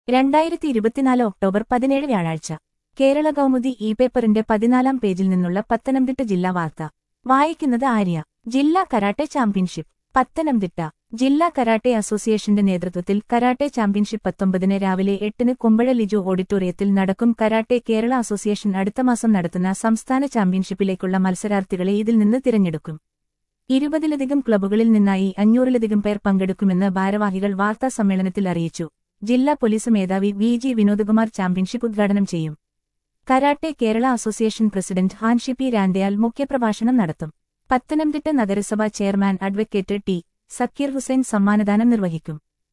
രണ്ടായിരത്തി ഇരുപത്തിനാല് ഒക്ടോബർ പതിനേഴ് വ്യാഴാഴ്ച കേരള കൗമുദി ഇ പേപ്പറിന്റെ പതിനാലാം പേജിൽ നിന്നുള്ള പത്തനംതിട്ട ജില്ലാ വാർത്ത വായിക്കുന്നത് ആര്യ ജില്ലാ കരാട്ടെ ചാമ്പ്യൻഷിപ്പ് പത്തനംതിട്ട ജില്ലാ കരാട്ടെ അസോസിയേഷന്റെ നേതൃത്വത്തിൽ കരാട്ടെ ചാമ്പ്യൻഷിപ്പ് പത്തൊമ്പതിന് രാവിലെ എട്ടിന് കുമ്പഴ ലിജു ഓഡിറ്റോറിയത്തിൽ നടക്കും കരാട്ടെ കേരള അസോസിയേഷൻ അടുത്ത മാസം നടത്തുന്ന സംസ്ഥാന ചാമ്പ്യൻഷിപ്പിലേക്കുള്ള മത്സരാർത്ഥികളെ ഇതിൽ നിന്ന് തിരഞ്ഞെടുക്കും ഇരുപതിലധികം ക്ലബ്ബുകളിൽ നിന്നായി അഞ്ഞൂറിലധികം പേർ പങ്കെടുക്കുമെന്ന് ഭാരവാഹികൾ വാർത്താ സമ്മേളനത്തിൽ അറിയിച്ചു ജില്ലാ പോലീസ് മേധാവി വി ജി വിനോദ്കുമാർ ചാമ്പ്യൻഷിപ്പ് ഉദ്ഘാടനം ചെയ്യും കരാട്ടെ കേരള അസോസിയേഷൻ പ്രസിഡന്റ് ഹാൻഷി പി രാന്തയാൽ മുഖ്യപ്രഭാഷണം നടത്തും പത്തനംതിട്ട നഗരസഭാ chairman advocate T Zakir Hussain സമ്മാനദാനം നിർവഹിക്കും